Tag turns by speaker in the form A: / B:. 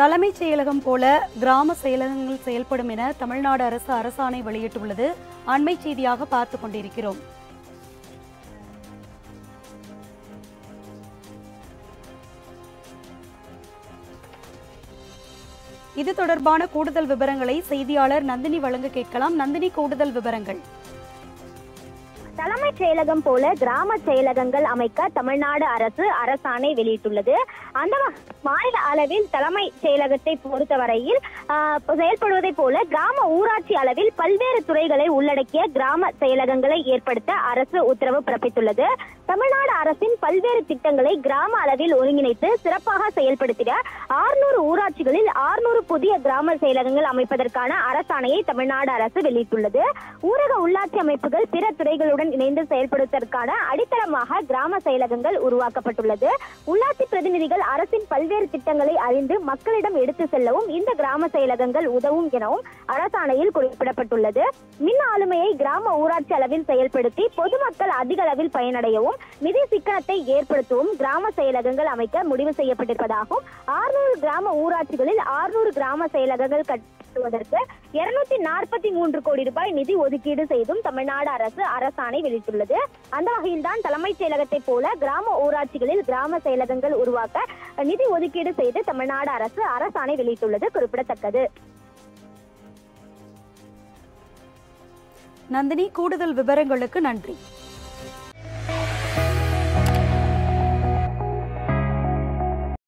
A: தலைமைச் செயலகம் போல கிராம செயலகங்கள் செயல்படும் என தமிழ்நாடு அரசு அரசாணை வெளியிட்டுள்ளது அண்மை செய்தியாக பார்த்து கொண்டிருக்கிறோம் இது தொடர்பான கூடுதல் விவரங்களை செய்தியாளர் நந்தினி வழங்க கேட்கலாம் நந்தினி கூடுதல் விவரங்கள்
B: தலைமைச் செயலகம் போல கிராம செயலகங்கள் அமைக்க தமிழ்நாடு அரசு அரசாணை வெளியிட்டுள்ளது அந்த வ- மாநில அளவில் தலைமை செயலகத்தை பொறுத்தவரையில் ஆஹ், செயல்படுவதைப் போல கிராம ஊராட்சி அளவில் பல்வேறு துறைகளை உள்ளடக்கிய கிராம செயலகங்களை ஏற்படுத்த அரசு உத்தரவு பிறப்பித்துள்ளது தமிழ்நாடு அரசின் பல்வேறு திட்டங்களை கிராம அளவில் ஒருங்கிணைத்து சிறப்பாக செயல்படுத்திட ஆறுநூறு ஊராட்சிகளில் ஆறுநூறு புதிய கிராம செயலகங்கள் அமைப்பதற்கான அரசாணையை தமிழ்நாடு அரசு வெளியிட்டுள்ளது ஊரக உள்ளாட்சி அமைப்புகள் பிற துறைகளுடன் இணைந்து செயல்படுவதற்கான அடித்தளமாக கிராம செயலகங்கள் உருவாக்கப்பட்டுள்ளது உள்ளாட்சி பிரதிநிதிகள் அரசின் பல்வேறு திட்டங்களை அறிந்து மக்களிடம் எடுத்து செல்லவும் இந்த கிராம செயலகங்கள் உதவும் எனவும் அரசாணையில் குறிப்பிடப்பட்டுள்ளது மின் ஆளுமையை கிராம ஊராட்சி அளவில் செயல்படுத்தி பொதுமக்கள் அதிக அளவில் பயனடையவும் நிதி சிக்கனத்தை ஏற்படுத்தவும் கிராம செயலகங்கள் அமைக்க முடிவு செய்யப்பட்டிருப்பதாகவும் ஆறுநூறு கிராம ஊராட்சிகளில் ஆறுநூறு கிராம செயலகங்கள் கட்டுவதற்கு இருநூத்தி நாற்பத்தி மூன்று கோடி ரூபாய் நிதி ஒதுக்கீடு செய்தும் தமிழ்நாடு அரசு அரசாணை வெளியிட்டுள்ளது அந்த வகையில்தான் தலைமைச் செயலகத்தை போல கிராம ஊராட்சிகளில் கிராம செயலகங்கள் உருவாக்க நிதி ஒதுக்கீடு செய்து தமிழ்நாடு அரசு அரசாணை வெளியிட்டுள்ளது குறிப்பிடத்தக்கது
A: நந்தினி கூடுதல் விவரங்களுக்கு நன்றி